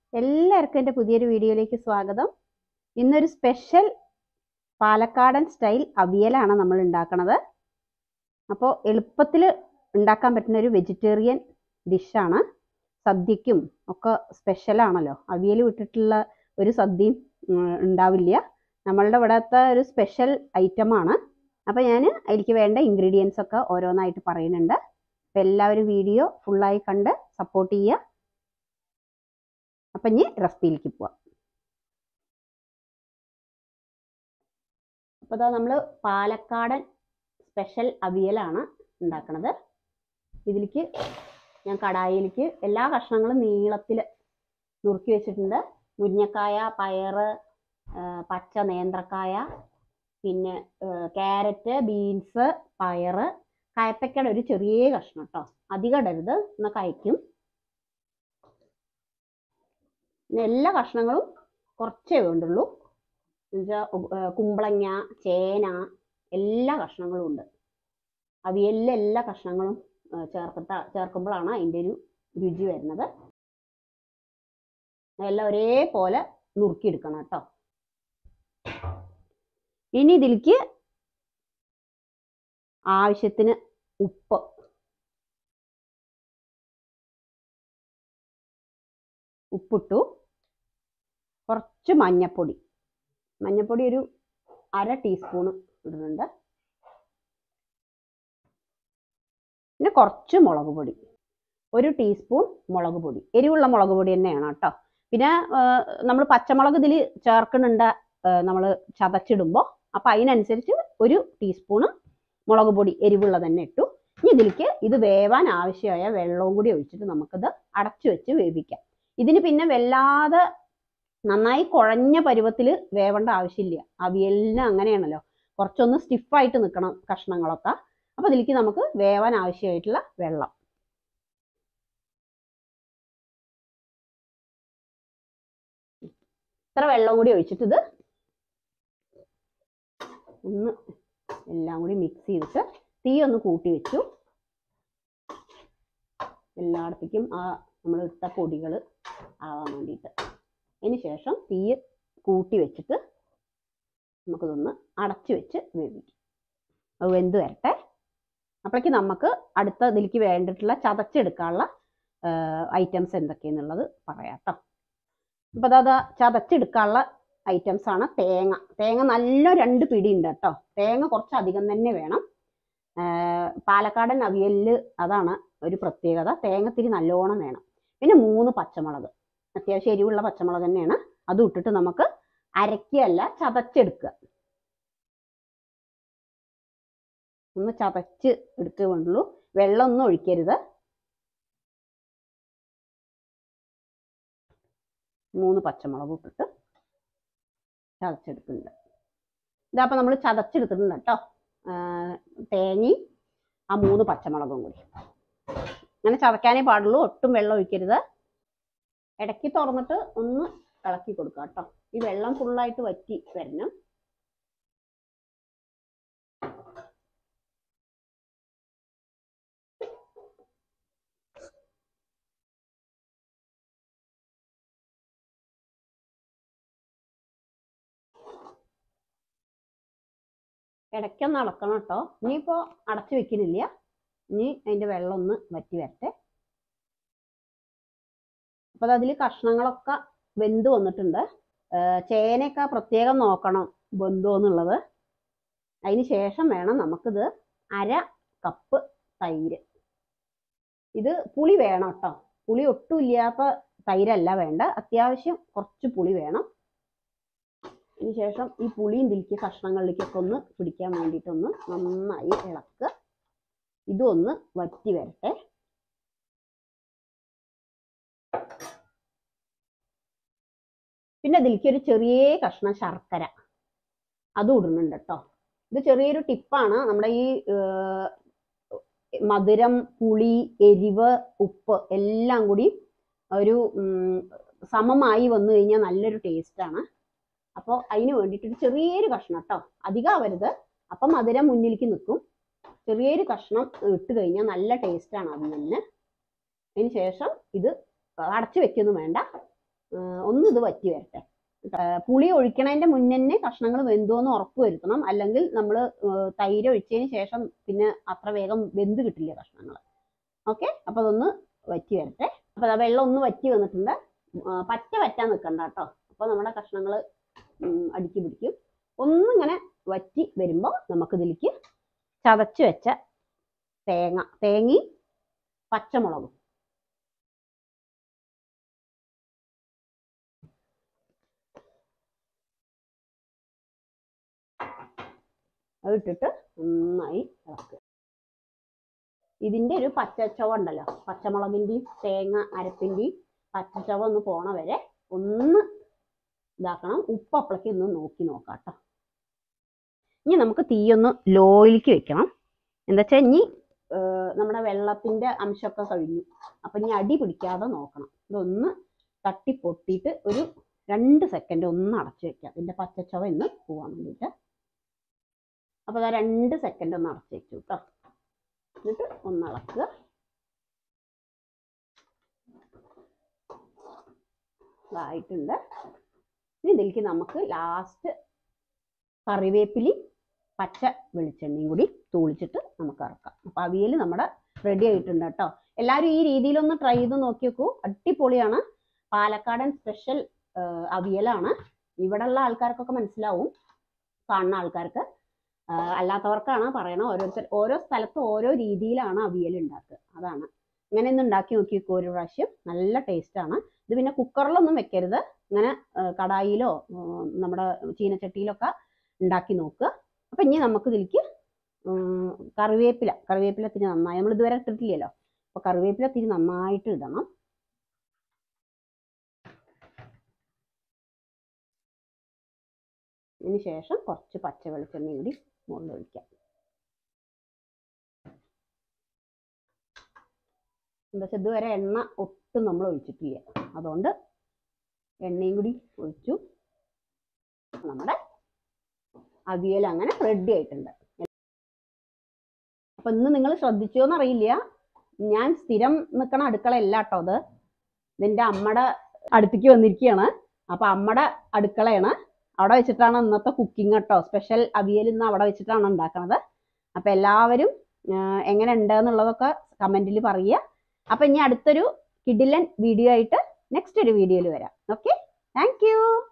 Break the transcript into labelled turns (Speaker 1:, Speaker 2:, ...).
Speaker 1: എല്ലാവർക്കും എൻ്റെ പുതിയൊരു വീഡിയോയിലേക്ക് സ്വാഗതം ഇന്നൊരു സ്പെഷ്യൽ പാലക്കാടൻ സ്റ്റൈൽ അവിയലാണ് നമ്മൾ ഉണ്ടാക്കണത് അപ്പോൾ എളുപ്പത്തിൽ ഉണ്ടാക്കാൻ പറ്റുന്ന ഒരു വെജിറ്റേറിയൻ ഡിഷാണ് സദ്യക്കും ഒക്കെ സ്പെഷ്യലാണല്ലോ അവിയൽ വിട്ടിട്ടുള്ള ഒരു സദ്യയും ഉം, ഉണ്ടാവില്ല നമ്മളുടെ ഇവിടുത്തെ ഒരു സ്പെഷ്യൽ ഐറ്റമാണ് അപ്പോൾ ഞാൻ അതിലേക്ക് വേണ്ട ഇൻഗ്രീഡിയൻസ് ഒക്കെ ഓരോന്നായിട്ട് പറയുന്നുണ്ട് അപ്പോൾ എല്ലാവരും വീഡിയോ ഫുള്ളായി കണ്ട് സപ്പോർട്ട് ചെയ്യുക അപ്പം ഇനി റെസിപ്പിയിലേക്ക് പോവാം അപ്പോൾ ഇതാ നമ്മൾ പാലക്കാടൻ സ്പെഷ്യൽ അവിയലാണ് ഉണ്ടാക്കണത് ഇതിലേക്ക് ഞാൻ കടായിലേക്ക് എല്ലാ കഷ്ണങ്ങളും നീളത്തിൽ നുറുക്കി വെച്ചിട്ടുണ്ട് മുരിങ്ങക്കായ പയറ് ആ, പച്ച നേന്ത്രക്കായ പിന്നെ ക്യാരറ്റ് ബീൻസ് പയറ് കയപ്പയ്ക്കയുടെ ഒരു ചെറിയ കഷ്ണം കേട്ടോ അധികം ഇടരുത് എന്നാൽ കഴിക്കും പിന്നെ എല്ലാ കഷ്ണങ്ങളും കുറച്ചേ വേണ്ടുള്ളൂ എന്നുവെച്ചാൽ കുമ്പളങ്ങ ചേന എല്ലാ കഷ്ണങ്ങളും ഉണ്ട് അവിയലിലെ എല്ലാ കഷ്ണങ്ങളും ആ, ചേർത്തിട്ട ചേർക്കുമ്പോഴാണ് അതിൻ്റെ ഒരു രുചി വരുന്നത് എല്ലാം ഒരേപോലെ നുറുക്കിയെടുക്കണം കേട്ടോ ഇനി ഇതിലേക്ക് ആവശ്യത്തിന് ഉപ്പ് ഉപ്പിട്ടു കുറച്ച് മഞ്ഞപ്പൊടി മഞ്ഞപ്പൊടി ഒരു അര ടീസ്പൂണ് ഇടുന്നുണ്ട് പിന്നെ കുറച്ച് മുളക് പൊടി ഒരു ടീസ്പൂൺ മുളക് പൊടി എരിവുള്ള മുളക് പൊടി തന്നെയാണ് കേട്ടോ പിന്നെ നമ്മൾ പച്ചമുളക് ഇതിൽ ചേർക്കുന്നുണ്ട് നമ്മൾ ചതച്ചിടുമ്പോൾ അപ്പം അതിനനുസരിച്ച് ഒരു ടീസ്പൂണ് മുളക് പൊടി എരിവുള്ള തന്നെ ഇട്ടു ഇനി ഇതിലേക്ക് ഇത് വേവാൻ ആവശ്യമായ വെള്ളവും കൂടി ഒഴിച്ചിട്ട് നമുക്കിത് അടച്ചു വെച്ച് വേവിക്കാം ഇതിന് പിന്നെ വല്ലാതെ നന്നായി കുഴഞ്ഞ പരുവത്തിൽ വേവേണ്ട ആവശ്യമില്ല അവിയലിന് അങ്ങനെയാണല്ലോ കുറച്ചൊന്ന് സ്റ്റിഫായിട്ട് നിൽക്കണം കഷ്ണങ്ങളൊക്കെ അപ്പൊ ഇതിലേക്ക് നമുക്ക് വേവാൻ ആവശ്യമായിട്ടുള്ള വെള്ളം ഇത്ര വെള്ളം കൂടി ഒഴിച്ചിട്ട് ഇത് ഒന്ന് എല്ലാം കൂടി മിക്സ് ചെയ്തിട്ട് തീ ഒന്ന് കൂട്ടി വെച്ചു എല്ലായിടത്തേക്കും ആ നമ്മൾ ഇട്ട പൊടികൾ ആവാൻ വേണ്ടിയിട്ട് അതിന് ശേഷം തീ കൂട്ടി വെച്ചിട്ട് നമുക്കിതൊന്ന് അടച്ചു വെച്ച് വേവിക്കും അത് വെന്ത് വരട്ടെ അപ്പോഴേക്ക് നമുക്ക് അടുത്ത ഇതിലേക്ക് വേണ്ടിയിട്ടുള്ള ചതച്ചെടുക്കാനുള്ള ഐറ്റംസ് എന്തൊക്കെയാണെന്നുള്ളത് പറയാം കേട്ടോ അപ്പോൾ അതാ ചതച്ചെടുക്കാനുള്ള ഐറ്റംസ് ആണ് തേങ്ങ തേങ്ങ നല്ല രണ്ട് പിടി ഉണ്ട് കേട്ടോ തേങ്ങ കുറച്ച് അധികം തന്നെ വേണം ആ, പാലക്കാടൻ അവിയലിൽ അതാണ് ഒരു പ്രത്യേകത തേങ്ങത്തിരി നല്ലോണം വേണം പിന്നെ മൂന്ന് പച്ചമുളക് അത്യാവശ്യം എരിവുള്ള പച്ചമുളക് തന്നെയാണ് അതും ഇട്ടിട്ട് നമുക്ക് അരക്കുകയല്ല ചതച്ചെടുക്കുക ഒന്ന് ചതച്ച് എടുക്കുക വേണ്ടുള്ളൂ വെള്ളമൊന്നും ഒഴിക്കരുത് മൂന്ന് പച്ചമുളക് ഇട്ടിട്ട് ചതച്ചെടുക്കുന്നുണ്ട് ഇതപ്പോൾ നമ്മൾ ചതച്ചെടുത്തിട്ടുണ്ട് കേട്ടോ തേങ്ങയും ആ മൂന്ന് പച്ചമുളകും കൂടി അങ്ങനെ ചതക്കാനേ പാടുള്ളൂ ഒട്ടും വെള്ളം ഒഴിക്കരുത് ഇടയ്ക്ക് തുറന്നിട്ട് ഒന്ന് ഇളക്കി കൊടുക്കുക കേട്ടോ ഈ വെള്ളം ഫുള്ളായിട്ട് വറ്റി വരണം ഇടയ്ക്കൊന്ന് അളക്കണം കേട്ടോ ഇനിയിപ്പോൾ അടച്ചു വെക്കുന്നില്ല ഇനി അതിൻ്റെ വെള്ളം ഒന്ന് വറ്റി വരട്ടെ അപ്പോൾ അതിൽ കഷ്ണങ്ങളൊക്കെ വെന്ത് വന്നിട്ടുണ്ട് ഏർ ചേനയൊക്കെ പ്രത്യേകം നോക്കണം വെന്തോ എന്നുള്ളത് അതിന് ശേഷം വേണം നമുക്കിത് അര കപ്പ് തൈര് ഇത് പുളി വേണം കേട്ടോ പുളി ഒട്ടും ഇല്ലാത്ത തൈരല്ല വേണ്ട അത്യാവശ്യം കുറച്ച് പുളി വേണം അതിന് ശേഷം ഈ പുളിയും ഇതിലേക്ക് കഷ്ണങ്ങളിലേക്കൊക്കെ ഒന്ന് പിടിക്കാൻ വേണ്ടിയിട്ടൊന്ന് നന്നായി ഇളക്കുക ഇതും ഒന്ന് വറ്റി വരട്ടെ പിന്നെ ഇതിലേക്ക് ഒരു ചെറിയ കഷ്ണം ശർക്കര അതും ഇടുന്നുണ്ട് കേട്ടോ ഇത് ചെറിയൊരു ടിപ്പാണ് നമ്മുടെ ഈ ഏർ, മധുരം പുളി എരിവ് ഉപ്പ് എല്ലാം കൂടി ഒരു ഉം, സമമായി വന്നു കഴിഞ്ഞാൽ നല്ലൊരു ടേസ്റ്റാണ് അപ്പോൾ അതിന് വേണ്ടിയിട്ട് ഒരു ചെറിയൊരു കഷ്ണം കേട്ടോ അധികം ആവരുത് അപ്പം മധുരം മുന്നിലേക്ക് നിൽക്കും ചെറിയൊരു കഷ്ണം ഇട്ട് കഴിഞ്ഞാൽ നല്ല ടേസ്റ്റാണ് അവിയലിന് അതിന് ശേഷം ഇത് അടച്ചു വെക്കൊന്നും വേണ്ട ഒന്ന് ഇത് വറ്റി വരട്ടെ ആ, പുളി ഒഴിക്കണതിന്റെ മുന്നേ കഷ്ണങ്ങൾ വെന്തോന്ന് ഉറപ്പ് വരുത്തണം അല്ലെങ്കിൽ നമ്മൾ തൈര് ഒഴിച്ചതിന് ശേഷം പിന്നെ അത്ര വേഗം വെന്ത് കിട്ടില്ല കഷ്ണങ്ങൾ ഓക്കെ അപ്പൊ അതൊന്ന് വറ്റി വരട്ടെ അപ്പൊ ദാ വെള്ളം ഒന്ന് വറ്റി വന്നിട്ടുണ്ട് ആ, പച്ച വറ്റാൻ നിൽക്കണ്ട കേട്ടോ അപ്പൊ നമ്മുടെ കഷ്ണങ്ങൾ അടുക്കി പിടിക്കും ഒന്നിങ്ങനെ വറ്റി വരുമ്പോൾ നമുക്ക് ഇതിലേക്ക് ചതച്ച് വെച്ച തേങ്ങ തേങ്ങയും പച്ചമുളകും അത് ഇട്ടിട്ട് നന്നായി ഇളക്കുക ഇതിന്റെ ഒരു പച്ചച്ചവ ഉണ്ടല്ലോ പച്ചമുളകിന്റെയും തേങ്ങ അരപ്പിന്റെയും പച്ചച്ചവ ഒന്ന് പോണ വരെ ഒന്ന് ഇതാക്കണം ഉപ്പ് അപ്പളേക്ക് ഒന്ന് നോക്കി നോക്കാം കേട്ടോ ഇനി നമുക്ക് തീയൊന്ന് ലോയിലേക്ക് വെക്കണം എന്താ വെച്ചാൽ ഇനി ഏർ നമ്മുടെ വെള്ളത്തിന്റെ അംശമൊക്കെ കഴിഞ്ഞു അപ്പൊ ഇനി അടി പിടിക്കാതെ നോക്കണം ഇതൊന്ന് തട്ടി പൊട്ടിയിട്ട് ഒരു രണ്ട് സെക്കൻഡ് ഒന്ന് അടച്ചു വെക്കാം ഇതിന്റെ പച്ചച്ചവ ഒന്ന് പോവാൻ വേണ്ടിയിട്ട് അപ്പൊ അതാ രണ്ട് സെക്കൻഡ് ഒന്ന് അടച്ചു വെച്ചു കേട്ടോ എന്നിട്ട് ഒന്ന് ഇളക്കുക ഇതായിട്ടുണ്ട് ഇനി ഇതിലേക്ക് നമുക്ക് ലാസ്റ്റ് കറിവേപ്പിലി പച്ച വെളിച്ചെണ്ണയും കൂടി തൂളിച്ചിട്ട് നമുക്ക് ഇറക്കാം അപ്പൊ അവിയൽ നമ്മുടെ റെഡി ആയിട്ടുണ്ട് കേട്ടോ എല്ലാവരും ഈ രീതിയിലൊന്ന് ട്രൈ ചെയ്ത് നോക്കി നോക്കൂ അടിപൊളിയാണ് പാലക്കാടൻ സ്പെഷ്യൽ അവിയലാണ് ഇവിടെയുള്ള ആൾക്കാർക്കൊക്കെ മനസ്സിലാവും കാണുന്ന ആൾക്കാർക്ക് ആ, അല്ലാത്തവർക്കാണ് പറയണത് ഓരോരുത്തർ ഓരോ സ്ഥലത്ത് ഓരോ രീതിയിലാണ് അവിയൽ ഉണ്ടാക്കുക അതാണ് ഇങ്ങനെ ഒന്ന് ഉണ്ടാക്കി നോക്കി നോക്കൂ ഒരു പ്രാവശ്യം നല്ല ടേസ്റ്റാണ് ഇത് പിന്നെ കുക്കറിലൊന്നും വെക്കരുത് ഇങ്ങനെ ആ, കടായിലോ ഉം, നമ്മുടെ ചീനച്ചട്ടിയിലൊക്കെ ഉണ്ടാക്കി നോക്കുക അപ്പം ഇനി നമുക്ക് ഇതിലേക്ക് ഉം, കറിവേപ്പില കറിവേപ്പില തിരി നന്നായി നമ്മൾ ഇതുവരെ ഇട്ടിട്ടില്ലല്ലോ അപ്പോൾ കറിവേപ്പില തിരി നന്നായിട്ട് ഇടണം അതിന് ശേഷം കുറച്ച് പച്ച വെളിച്ചെണ്ണയും കൂടി മുകളിൽ ഒഴിക്കാം എന്താ വെച്ചാൽ ഇതുവരെ എണ്ണ ഒട്ടും നമ്മൾ ഒഴിച്ചിട്ടില്ല അതുകൊണ്ട് എണ്ണയും കൂടി ഒഴിച്ചു നമ്മുടെ അവിയൽ അങ്ങനെ റെഡി ആയിട്ടുണ്ട് അപ്പൊ ഇന്ന് നിങ്ങൾ ശ്രദ്ധിച്ചോ എന്നറിയില്ല ഞാൻ സ്ഥിരം നിൽക്കണ അടുക്കളയല്ല കേട്ടോ അത് ഇതിന്റെ അമ്മയുടെ അടുത്തേക്ക് വന്നിരിക്കുകയാണ് അപ്പൊ അമ്മയുടെ അടുക്കളയാണ് അവിടെ വെച്ചിട്ടാണ് ഇന്നത്തെ കുക്കിംഗ് കേട്ടോ സ്പെഷ്യൽ അവിയൽ ഇന്ന് അവിടെ വെച്ചിട്ടാണ് ഉണ്ടാക്കണത് അപ്പൊ എല്ലാവരും ആ, എങ്ങനെ ഉണ്ട് എന്നുള്ളതൊക്കെ കമന്റിൽ പറയുക അപ്പൊ ഇനി അടുത്തൊരു കിഡിലൻ വീഡിയോ ആയിട്ട് നെക്സ്റ്റ് ഒരു വീഡിയോയിൽ വരാം ഓക്കെ താങ്ക് യു